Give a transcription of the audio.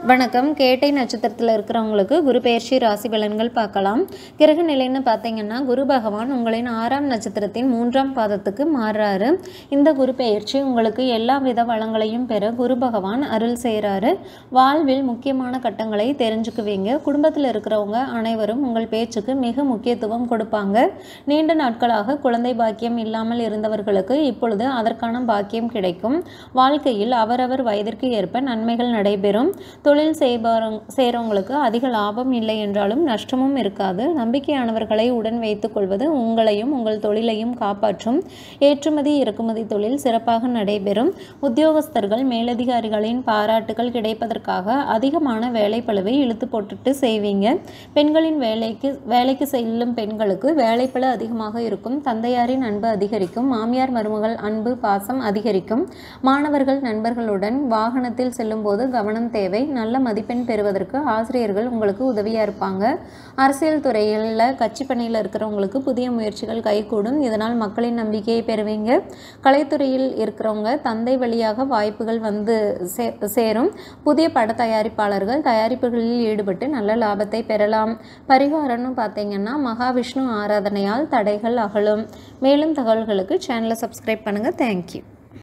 வணக்கம் கேட்டை நட்சத்திரத்தில் இருக்கிறவங்களுக்கு குரு பெயர்ச்சி ராசி பலன்கள் பார்க்கலாம் கிரக நிலைன்னு பார்த்தீங்கன்னா குரு பகவான் உங்களின் ஆறாம் நட்சத்திரத்தின் மூன்றாம் பாதத்துக்கு மாறுறாரு இந்த குரு பெயர்ச்சி உங்களுக்கு எல்லா வித வளங்களையும் பெற குரு பகவான் அருள் செய்கிறாரு வாழ்வில் முக்கியமான கட்டங்களை தெரிஞ்சுக்குவீங்க குடும்பத்தில் இருக்கிறவங்க அனைவரும் உங்கள் பேச்சுக்கு மிக முக்கியத்துவம் கொடுப்பாங்க நீண்ட நாட்களாக குழந்தை பாக்கியம் இல்லாமல் இருந்தவர்களுக்கு இப்பொழுது அதற்கான பாக்கியம் கிடைக்கும் வாழ்க்கையில் அவரவர் வயதிற்கு ஏற்ப நன்மைகள் நடைபெறும் தொழில் செய்பவங்க செய்கிறவங்களுக்கு அதிக லாபம் இல்லை என்றாலும் நஷ்டமும் இருக்காது நம்பிக்கையானவர்களை உடன் வைத்துக் கொள்வது உங்களையும் உங்கள் தொழிலையும் காப்பாற்றும் ஏற்றுமதி இறக்குமதி தொழில் சிறப்பாக நடைபெறும் உத்தியோகஸ்தர்கள் மேலதிகாரிகளின் பாராட்டுகள் கிடைப்பதற்காக அதிகமான வேலைப்பளுவை இழுத்து போட்டுட்டு செய்வீங்க பெண்களின் வேலைக்கு வேலைக்கு செல்லும் பெண்களுக்கு வேலைப்பளு அதிகமாக இருக்கும் தந்தையாரின் அன்பு அதிகரிக்கும் மாமியார் மருமகள் அன்பு பாசம் அதிகரிக்கும் மாணவர்கள் நண்பர்களுடன் வாகனத்தில் செல்லும்போது கவனம் தேவை நல்ல மதிப்பெண் பெறுவதற்கு ஆசிரியர்கள் உங்களுக்கு உதவியாக இருப்பாங்க அரசியல் துறையில் கட்சி பணியில் இருக்கிறவங்களுக்கு புதிய முயற்சிகள் கைகூடும் இதனால் மக்களின் நம்பிக்கையை பெறுவீங்க கலைத்துறையில் இருக்கிறவங்க தந்தை வழியாக வாய்ப்புகள் வந்து சே சேரும் புதிய பட தயாரிப்பாளர்கள் தயாரிப்புகளில் ஈடுபட்டு நல்ல லாபத்தை பெறலாம் பரிகாரம்னு பார்த்தீங்கன்னா மகாவிஷ்ணு ஆராதனையால் தடைகள் அகலும் மேலும் தகவல்களுக்கு சேனலை சப்ஸ்கிரைப் பண்ணுங்கள் தேங்க்யூ